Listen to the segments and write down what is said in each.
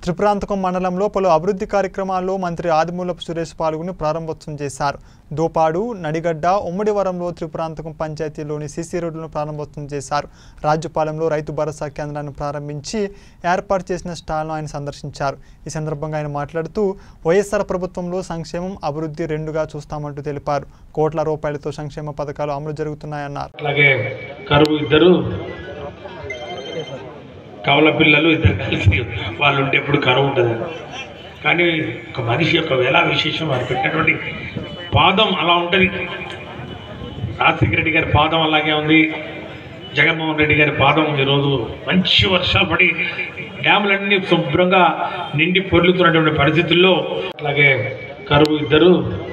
త్రిపురాంతకం మండలంలో పలు అభివృద్ధి కార్యక్రమాల్లో మంత్రి ఆదిమూలపు సురేష్ పాల్గొని ప్రారంభోత్సవం చేశారు దోపాడు నడిగడ్డ ఉమ్మడివరంలో త్రిపురాంతకం పంచాయతీలోని సీసీ రోడ్లను ప్రారంభోత్సవం చేశారు రాజ్యపాలెంలో రైతు భరోసా కేంద్రాన్ని ప్రారంభించి ఏర్పాటు చేసిన స్టాల్ను ఆయన సందర్శించారు ఈ సందర్భంగా ఆయన మాట్లాడుతూ వైఎస్ఆర్ ప్రభుత్వంలో సంక్షేమం అభివృద్ధి రెండుగా చూస్తామంటూ తెలిపారు కోట్ల రూపాయలతో సంక్షేమ పథకాలు అమలు జరుగుతున్నాయన్నారు అట్లాగే కరువు ఇద్దరు కవల పిల్లలు ఇద్దరు కలిసి వాళ్ళు ఉంటే ఎప్పుడు కరువు ఉంటుంది కానీ ఒక మనిషి యొక్క వేళ విశేషం వారు పెట్టినటువంటి పాదం అలా ఉంటుంది రాజశేఖర రెడ్డి గారి పాదం అలాగే ఉంది జగన్మోహన్ రెడ్డి గారి పాదం ఈరోజు మంచి వర్షాలు పడి డ్యాములన్నీ శుభ్రంగా నిండి పొర్లుతున్నటువంటి పరిస్థితుల్లో అట్లాగే కరువు ఇద్దరు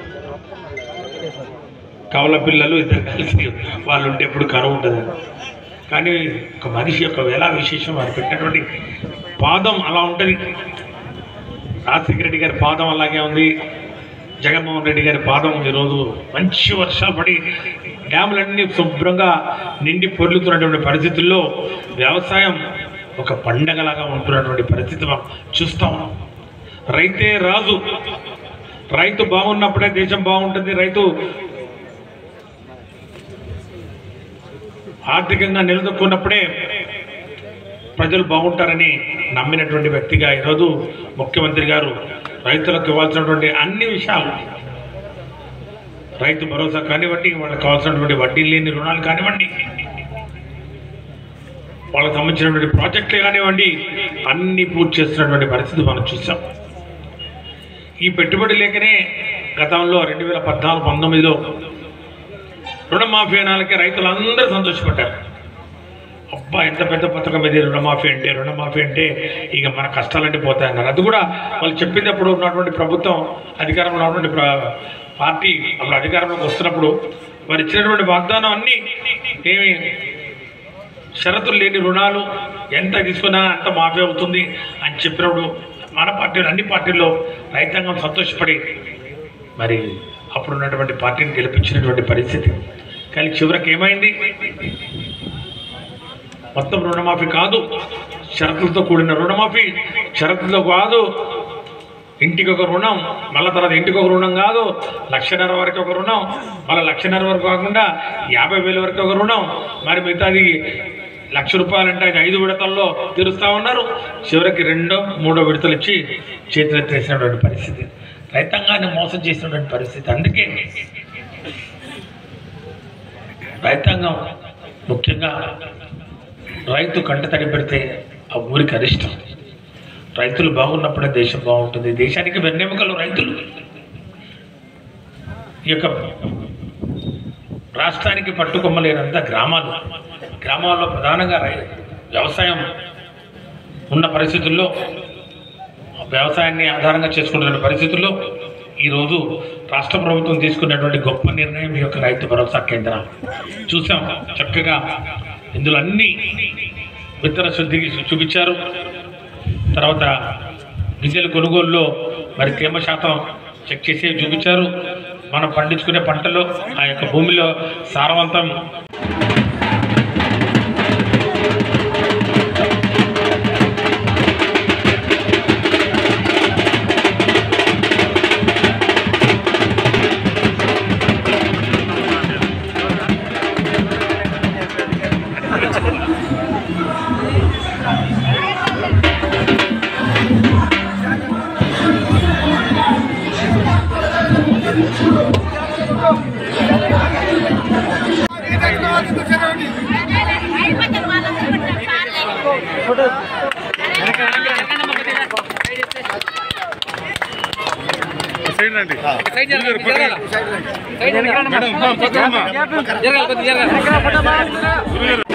కవల పిల్లలు ఇద్దరు కలిసి వాళ్ళు ఉంటే ఎప్పుడు కరువు ఉంటుంది కానీ ఒక మనిషి యొక్క వేళ విశేషం వారు పెట్టినటువంటి పాదం అలా ఉంటుంది రాజశేఖర రెడ్డి గారి పాదం అలాగే ఉంది జగన్మోహన్ రెడ్డి గారి పాదం ఈరోజు మంచి వర్షాలు పడి డ్యాములన్నీ శుభ్రంగా నిండి పొర్లుతున్నటువంటి పరిస్థితుల్లో వ్యవసాయం ఒక పండగలాగా ఉంటున్నటువంటి పరిస్థితి మనం చూస్తా ఉన్నాం రైతే రాజు రైతు బాగున్నప్పుడే దేశం బాగుంటుంది రైతు ఆర్థికంగా నిలదొక్కున్నప్పుడే ప్రజలు బాగుంటారని నమ్మినటువంటి వ్యక్తిగా ఈరోజు ముఖ్యమంత్రి గారు రైతులకు ఇవ్వాల్సినటువంటి అన్ని విషయాలు రైతు భరోసా కానివ్వండి వాళ్ళకి కావాల్సినటువంటి వడ్డీ లేని రుణాలు కానివ్వండి వాళ్ళకి సంబంధించినటువంటి ప్రాజెక్టులు కానివ్వండి అన్ని పూర్తి చేస్తున్నటువంటి పరిస్థితి మనం చూసాం ఈ పెట్టుబడి లేకనే గతంలో రెండు వేల పద్నాలుగు పంతొమ్మిదిలో రుణమాఫీ అనాలకి రైతులందరూ సంతోషపడ్డారు అబ్బా ఎంత పెద్ద పథకం ఇది రుణమాఫీ అంటే రుణమాఫీ అంటే ఇక మన కష్టాలంటే పోతాయన్నారు అది కూడా వాళ్ళు చెప్పినప్పుడు ఉన్నటువంటి ప్రభుత్వం అధికారంలో ఉన్నటువంటి ప్ర- పార్టీ అప్పుడు అధికారంలోకి వస్తున్నప్పుడు వారు ఇచ్చినటువంటి వాగ్దానం అన్నీ ఏమి షరతులు లేని రుణాలు ఎంత తీసుకున్నా అంత మాఫీ అవుతుంది అని చెప్పినప్పుడు మన పార్టీలు అన్ని పార్టీల్లో రైతాంగం సంతోషపడి మరి అప్పుడు ఉన్నటువంటి పార్టీని గెలిపించినటువంటి పరిస్థితి కానీ చివరికి ఏమైంది మొత్తం రుణమాఫీ కాదు షరతులతో కూడిన రుణమాఫీ షరతులతో కాదు ఇంటికి ఒక రుణం మళ్ళీ తర్వాత ఇంటికి ఒక రుణం కాదు లక్షన్నర వరకు ఒక రుణం మళ్ళీ లక్షన్నర వరకు కాకుండా యాభై వేల వరకు ఒక రుణం మరి మిగతాది లక్ష రూపాయలంటే అది ఐదు విడతల్లో తీరుస్తా ఉన్నారు చివరికి రెండో మూడో విడతలు ఇచ్చి చేతులెత్తేసినటువంటి పరిస్థితి రైతాంగాన్ని మోసం చేసినటువంటి పరిస్థితి అందుకే రైతాంగం ముఖ్యంగా రైతు కంట తడి పెడితే ఆ ఊరికి అరిష్టం రైతులు బాగున్నప్పుడే దేశం బాగుంటుంది దేశానికి వెన్నెముకలు రైతులు ఈ యొక్క రాష్ట్రానికి పట్టుకొమ్మలేనంత గ్రామాలు గ్రామాల్లో ప్రధానంగా రై వ్యవసాయం ఉన్న పరిస్థితుల్లో వ్యవసాయాన్ని ఆధారంగా చేసుకుంటున్న పరిస్థితుల్లో ఈరోజు రాష్ట్ర ప్రభుత్వం తీసుకున్నటువంటి గొప్ప నిర్ణయం ఈ యొక్క రైతు భరోసా కేంద్రం చూసాం చక్కగా ఇందులో అన్ని విత్తన శుద్ధికి చూపించారు తర్వాత గిజెల కొనుగోలులో మరి తేమ శాతం చెక్ చేసి చూపించారు మనం పండించుకునే పంటలో ఆ యొక్క భూమిలో సారవంతం సైడ్ రండి మేడం మా పక్కన మా. గురుగారు